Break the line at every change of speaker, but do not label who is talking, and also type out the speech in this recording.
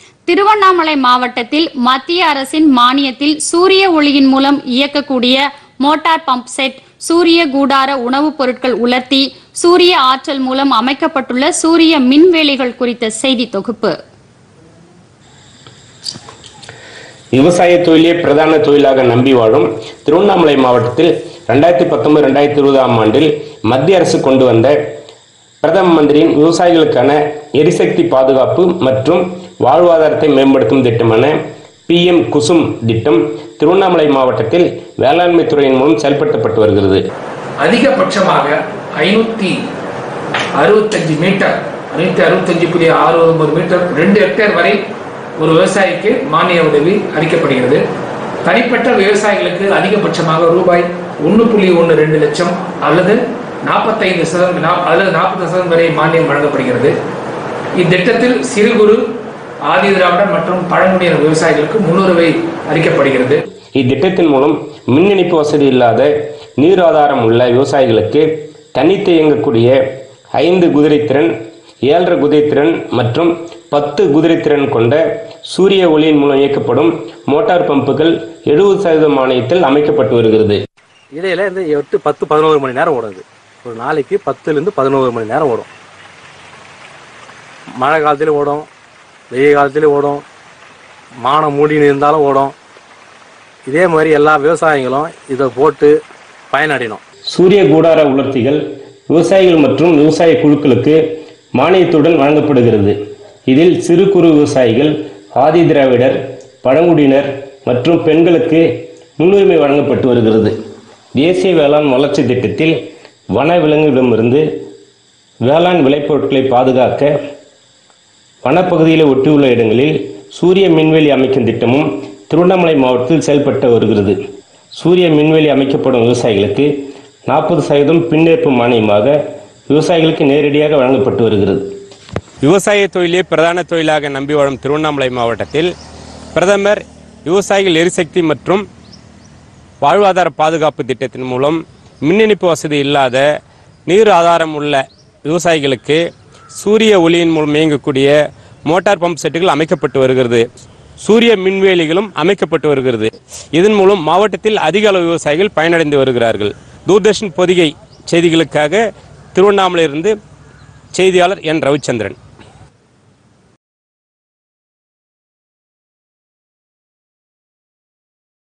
திருவண்ணாமலை மாவட்டத்தில் மத்திய அரசின் மானியத்தில் சூரிய ஒளியின் மூலம் இயக்கக்கூடிய மோட்டார் பம்ப் செட் சூரிய கூடார உணவுப் பொருட்கள் உலர்த்தி சூரிய ஆற்றல் மூலம் அமைக்கப்பட்டுள்ள சூரிய மின்வேலிகள் குறித்த செய்தி தொகுப்பு
விவசாய தொழிலே பிரதான தொழிலாக நம்பி வாழும் திருவண்ணாமலை மாவட்டத்தில் ரெண்டாயிரத்தி பத்தொன்பது ரெண்டாயிரத்தி இருபதாம் ஆண்டில் மத்திய அரசு கொண்டு வந்த பிரதம மந்திரியின் விவசாயிகளுக்கான எரிசக்தி பாதுகாப்பு மற்றும் வாழ்வாதாரத்தை மேம்படுத்தும் திட்டமான பிஎம் குசும் திட்டம் திருவண்ணாமலை மாவட்டத்தில் வேளாண்மை துறையின் மூலம் செயல்படுத்தப்பட்டு வருகிறது
அதிகபட்சமாக ஐநூற்றி அறுபத்தஞ்சு மீட்டர் ஐநூற்றி அறுபத்தஞ்சு புள்ளி ஆறு ஒன்பது மீட்டர் ரெண்டு ஹெக்டேர் வரை ஒரு விவசாயிக்கு மானிய உதவி அளிக்கப்படுகிறது தனிப்பட்ட விவசாயிகளுக்கு அதிகபட்சமாக ரூபாய் ஒன்று புள்ளி ஒன்று ரெண்டு லட்சம் அல்லது நாற்பத்தைந்து சதவீதம் நா- அல்லது நாற்பது சதவீதம் வரை மானியம் வழங்கப்படுகிறது இத்திட்டத்தில் சிறு குறு ஆதி திராவிடர் மற்றும் பழங்குடியினர் விவசாயிகளுக்கு முன்னுரிமை அளிக்கப்படுகிறது
இத்திட்டத்தின் மூலம் மின் இணைப்பு வசதி இல்லாத நீர் ஆதாரம் உள்ள விவசாயிகளுக்கு தனித்து இயங்கக்கூடிய ஐந்து குதிரைத்திறன் ஏழரை குதிரைத்திறன் மற்றும் பத்து குதிரைத்திறன் கொண்ட சூரிய ஒளியின் மூலம் இயக்கப்படும் மோட்டார் பம்புகள் எழுபது சதவீத மானியத்தில் அமைக்கப்பட்டு வருகிறது
இடையில இந்த எட்டு பத்து பதினோரு மணி நேரம் ஓடுது ஒரு நாளைக்கு பத்துலேருந்து பதினோரு மணி நேரம் ஓடும் மழை காலத்துலேயும் ஓடும் வெயில் காலத்துலேயும் ஓடும் மானம் மூடின்னு இருந்தாலும் ஓடும் இதே மாதிரி எல்லா விவசாயிகளும் இதை போட்டு பயனடையணும்
சூரிய கூடார உலர்த்திகள் விவசாயிகள் மற்றும் விவசாய குழுக்களுக்கு மானியத்துடன் வழங்கப்படுகிறது இதில் சிறு குறு விவசாயிகள் ஆதி திராவிடர் பழங்குடியினர் மற்றும் பெண்களுக்கு முன்னுரிமை வழங்கப்பட்டு வருகிறது தேசிய வேளாண் வளர்ச்சி திட்டத்தில் வன விலங்குகளிடமிருந்து வேளாண் விளைபொருட்களை பாதுகாக்க வனப்பகுதியில் ஒட்டியுள்ள இடங்களில் சூரிய மின்வேலி அமைக்கும் திட்டமும் திருவண்ணாமலை மாவட்டத்தில் செயல்பட்டு வருகிறது சூரிய மின்வேலி அமைக்கப்படும் விவசாயிகளுக்கு நாற்பது சதவீதம் பின்னேற்பு மானியமாக விவசாயிகளுக்கு நேரடியாக வழங்கப்பட்டு வருகிறது விவசாய தொழிலே பிரதான தொழிலாக நம்பி வாழும் திருவண்ணாமலை மாவட்டத்தில் பிரதமர் விவசாயிகள் எரிசக்தி மற்றும் வாழ்வாதார பாதுகாப்பு திட்டத்தின் மூலம் மின் இணைப்பு வசதி இல்லாத நீர் ஆதாரம் உள்ள விவசாயிகளுக்கு சூரிய ஒளியின் மூலம் இயங்கக்கூடிய மோட்டார் பம்ப் செட்டுகள் அமைக்கப்பட்டு வருகிறது சூரிய மின்வேலிகளும் அமைக்கப்பட்டு வருகிறது இதன் மூலம் மாவட்டத்தில் அதிக அளவு விவசாயிகள் பயனடைந்து வருகிறார்கள் தூர்தர்ஷன் பொதிகை செய்திகளுக்காக திருவண்ணாமலையிலிருந்து செய்தியாளர் என் ரவிச்சந்திரன்